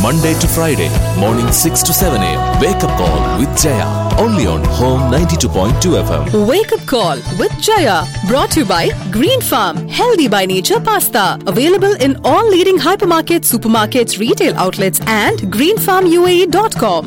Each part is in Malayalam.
Monday to Friday, morning 6 to 7 a.m. Wake up call with Jaya. Only on Home 92.2 FM. Wake up call with Jaya. Brought to you by Green Farm. Healthy by nature pasta. Available in all leading hypermarkets, supermarkets, retail outlets, and greenfarmuae.com.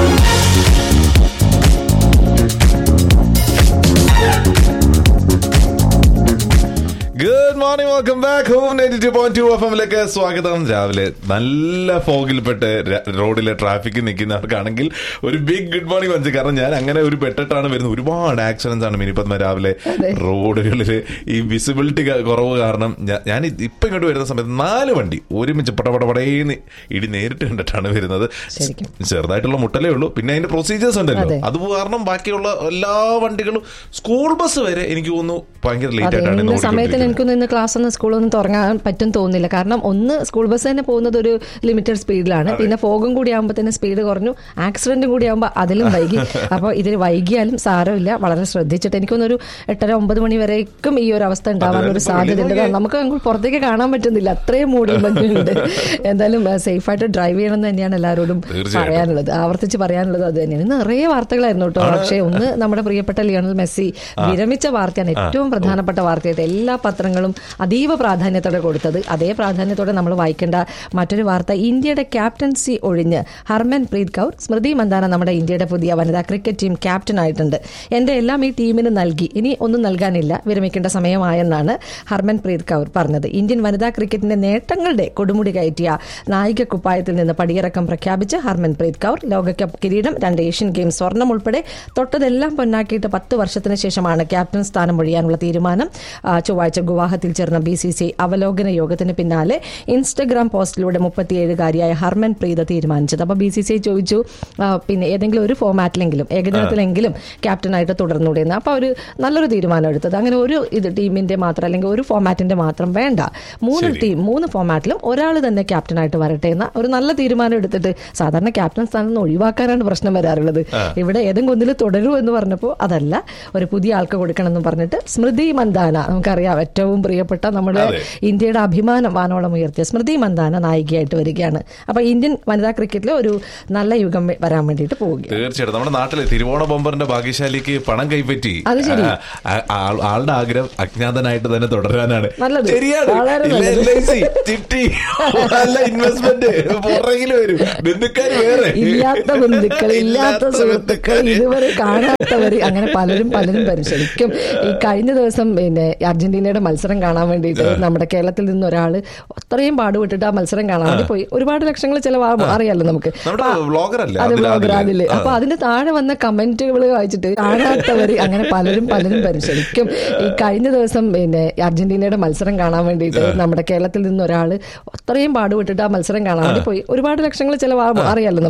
Good morning welcome back home ninety two point two F എമ്മിലേക്ക് സ്വാഗതം രാവിലെ നല്ല ഫോഗിൽപ്പെട്ട് ര- റോഡിലെ ട്രാഫിക്കിൽ നിൽക്കുന്നവർക്കാണെങ്കിൽ ഒരു ബിഗ് ഗുഡ് മോർണിംഗ് വഞ്ചി കാരണം ഞാൻ അങ്ങനെ ഒരു പെട്ടിട്ടാണ് വരുന്നത് ഒരുപാട് ആക്സിഡൻസ് ആണ് മിനിപ്പത്മ രാവിലെ റോഡുകളിൽ ഈ വിസിബിലിറ്റി കുറവ് കാരണം ഞാ- ഞാൻ ഇത് ഇപ്പൊ ഇങ്ങോട്ട് വരുന്ന സമയത്ത് നാല് വണ്ടി ഒരുമിച്ച് പടപടപടേന്ന് ഇടി നേരിട്ട് കണ്ടിട്ടാണ് വരുന്നത് ശരിക്കും. ചെറുതായിട്ടുള്ള മുട്ടലേ ഉള്ളൂ പിന്നെ അതിന്റെ പ്രൊസീജിയേഴ്സ് ഉണ്ടല്ലോ അതെ. അത് കാരണം ബാക്കിയുള്ള എല്ലാ വണ്ടികളും സ്കൂൾ ബസ് വരെ എനിക്ക് തോന്നുന്നു ഭയങ്കര ലേറ്റ് അതെ ആയിട്ടാണ് ഇന്ന് ഇന്ന സമയത്തിന് ഓടിക്കൊണ്ടിരിക്കുന്നത്. എനിക്കൊന്നും ഇന്ന് ക്ലാസ് ഒന്നും സ്കൂളൊന്നും തുടങ്ങാൻ പറ്റും തോന്നുന്നില്ല കാരണം ഒന്ന് സ്കൂൾ ബസ് തന്നെ പോകുന്നത് ഒരു ലിമിറ്റഡ് സ്പീഡിലാണ് പിന്നെ ഫോഗും കൂടി ആകുമ്പോൾ തന്നെ സ്പീഡ് കുറഞ്ഞു ആക്സിഡന്റും കൂടി ആകുമ്പോൾ അതിലും വൈകി അപ്പോൾ ഇതിൽ വൈകിയാലും സാരമില്ല വളരെ ശ്രദ്ധിച്ചിട്ട് എനിക്കൊന്നൊരു എട്ടര ഒമ്പത് മണി വരേക്കും ഈ ഒരു അവസ്ഥ ഉണ്ടാവാനുള്ള ഒരു അതെ, സാധ്യത ഉണ്ട് വെളിയിൽ കാരണം നമുക്ക് അങ്ങോട്ട് പുറത്തേക്ക് കാണാൻ പറ്റുന്നില്ല അത്രയും മൂടി മഞ്ഞുണ്ട് എന്തായാലും സേഫായിട്ട് ഡ്രൈവ് ചെയ്യണം എന്ന് തന്നെയാണ് എല്ലാവരോടും തീർച്ചയായിട്ടും. പറയാനുള്ളത് ആവർത്തിച്ച് പറയാനുള്ളത് അത് തന്നെയാണ് ഇന്ന് നിറയെ വാർത്തകളായിരുന്നു കേട്ടോ പക്ഷേ ഒന്ന് നമ്മുടെ പ്രിയപ്പെട്ട ലിയോണൽ മെസ്സി വിരമിച്ച വാർത്തയാണ് ഏറ്റവും പ്രധാനപ്പെട്ട വാർത്തയായിട്ട് എല്ലാ പത്രങ്ങളും അതീവ പ്രാധാന്യത്തോടെ കൊടുത്തത് അതേ പ്രാധാന്യത്തോടെ നമ്മൾ വായിക്കേണ്ട മറ്റൊരു വാർത്ത ഇന്ത്യയുടെ ക്യാപ്റ്റൻസി ഒഴിഞ്ഞ് ഹർമൻ പ്രീത് കൗർ സ്മൃതി മന്ദാന നമ്മുടെ ഇന്ത്യയുടെ പുതിയ വനിതാ ക്രിക്കറ്റ് ടീം ക്യാപ്റ്റൻ ആയിട്ടുണ്ട് എന്റെ എല്ലാം ഈ ടീമിന് നൽകി ഇനി ഒന്നും നൽകാനില്ല വിരമിക്കേണ്ട സമയമായെന്നാണ് ഹർമൻ പ്രീത് കൗർ പറഞ്ഞത് ഇന്ത്യൻ വനിതാ ക്രിക്കറ്റിന്റെ നേട്ടങ്ങളുടെ കൊടുമുടി കയറ്റിയ നായിക കുപ്പായത്തിൽ നിന്ന് പടിയിറക്കം പ്രഖ്യാപിച്ച് ഹർമൻ പ്രീത് കൗർ ലോകകപ്പ് കിരീടം രണ്ട് ഏഷ്യൻ ഗെയിംസ് സ്വർണം ഉൾപ്പെടെ തൊട്ടതെല്ലാം പൊന്നാക്കിയിട്ട് പത്ത് വർഷത്തിന് ശേഷമാണ് ക്യാപ്റ്റൻ സ്ഥാനം ഒഴിയാനുള്ള തീരുമാനം ആ, ചൊവ്വാഴ്ച ഗുവാഹത്തിയിൽ ചേർന്ന ബി സി സി അവലോകന യോഗത്തിന് പിന്നാലെ ഇൻസ്റ്റഗ്രാം പോസ്റ്റിലൂടെ മുപ്പത്തിയേഴുകാരിയായ ഹർമൻ പ്രീത തീരുമാനിച്ചത് അപ്പോൾ ബി സി സി ചോദിച്ചു ആ, പിന്നെ ഏതെങ്കിലും ഒരു ഫോമാറ്റിലെങ്കിലും ഏകദിനത്തിലെങ്കിലും ക്യാപ്റ്റനായിട്ട് തുടർന്നൂടെ എന്ന് അപ്പോൾ ഒരു നല്ലൊരു തീരുമാനം എടുത്തത് അങ്ങനെ ഒരു ഇത് ടീമിന്റെ മാത്രം അല്ലെങ്കിൽ ഒരു ഫോമാറ്റിന്റെ മാത്രം വേണ്ട മൂന്ന് ശരി. ടീം മൂന്ന് ഫോമാറ്റിലും ഒരാൾ തന്നെ ക്യാപ്റ്റനായിട്ട് വരട്ടെ എന്ന ഒരു നല്ല തീരുമാനം എടുത്തിട്ട് സാധാരണ ക്യാപ്റ്റൻ സ്ഥാനം നിന്ന് ഒഴിവാക്കാനാണ് പ്രശ്നം വരാറുള്ളത് ഇവിടെ ഏതെങ്കിലും ഒന്നിൽ തുടരൂ എന്ന് പറഞ്ഞപ്പോൾ അതല്ല ഒരു പുതിയ ആൾക്ക് കൊടുക്കണം എന്ന് പറഞ്ഞിട്ട് സ്മൃതി മന്ദാന നമുക്കറിയാം ഏറ്റവും പ്രിയപ്പെട്ട നമ്മുടെ അതെ. ഇന്ത്യയുടെ അഭിമാനം വാനോളം ഉയർത്തിയ സ്മൃതി മന്ദാന നായികയായിട്ട് വരികയാണ് അപ്പൊ ഇന്ത്യൻ വനിതാ ക്രിക്കറ്റിൽ ഒരു നല്ല യുഗം വരാൻ വേണ്ടിയിട്ട് പോവുകയാണ് തീർച്ചയായിട്ടും നമ്മുടെ നാട്ടിലെ തിരുവോണ ബൊമ്പറിന്റെ ഭാഗ്യശാലിക്ക് പണം കൈപ്പറ്റി അത് ശരി. ആ, ആ, ആൾ- ആളുടെ ആഗ്രഹം അജ്ഞാതനായിട്ട് തന്നെ തുടരാനാണ് നല്ലത്. ശരിയാണ് വളരെ ഇല്ല, നല്ലത്. LIC, ചിട്ടി നല്ല ഇൻവെസ്റ്റ്മെന്റ് പുറകിൽ വരും ബന്ധുക്കാർ വേറെ ഇല്ലാത്ത ബന്ധുക്കൾ ഇല്ലാത്ത സുഹൃത്തുക്കൾ ഇതുവരെ കാണാത്തവര് അങ്ങനെ പലരും പലരും വരും ശരിക്കും ഈ കഴിഞ്ഞ ദിവസം പിന്നെ അർജന്റീനയുടെ മത്സരം കാണാൻ വേണ്ടിയിട്ട് നമ്മുടെ കേരളത്തിൽ നിന്ന് ഒരാള് അത്രയും പാടുപെട്ടിട്ട് ആ മത്സരം കാണാൻ വേണ്ടി പോയി ഒരുപാട് ലക്ഷങ്ങൾ ചിലവാ അറിയാലോ നമുക്ക് നമ്മുടെ വ്ളോഗർ അല്ലേ അത് അതിൽ- വ്ളോഗർ അതില്. അതില് അപ്പൊ അതിന്റെ താഴെ വന്ന കമന്റുകൾ വായിച്ചിട്ട് കാണാത്തവര് അങ്ങനെ പലരും പലരും വരും ശരിക്കും ഈ കഴിഞ്ഞ ദിവസം പിന്നെ അർജന്റീനയുടെ മത്സരം കാണാൻ വേണ്ടിയിട്ട് നമ്മുടെ കേരളത്തിൽ നിന്ന് ഒരാള് അത്രയും പാടുപെട്ടിട്ട് ആ മത്സരം കാണാൻ വേണ്ടി പോയി ഒരുപാട് ലക്ഷങ്ങൾ ചിലവാ അറിയാലോ നമുക്ക്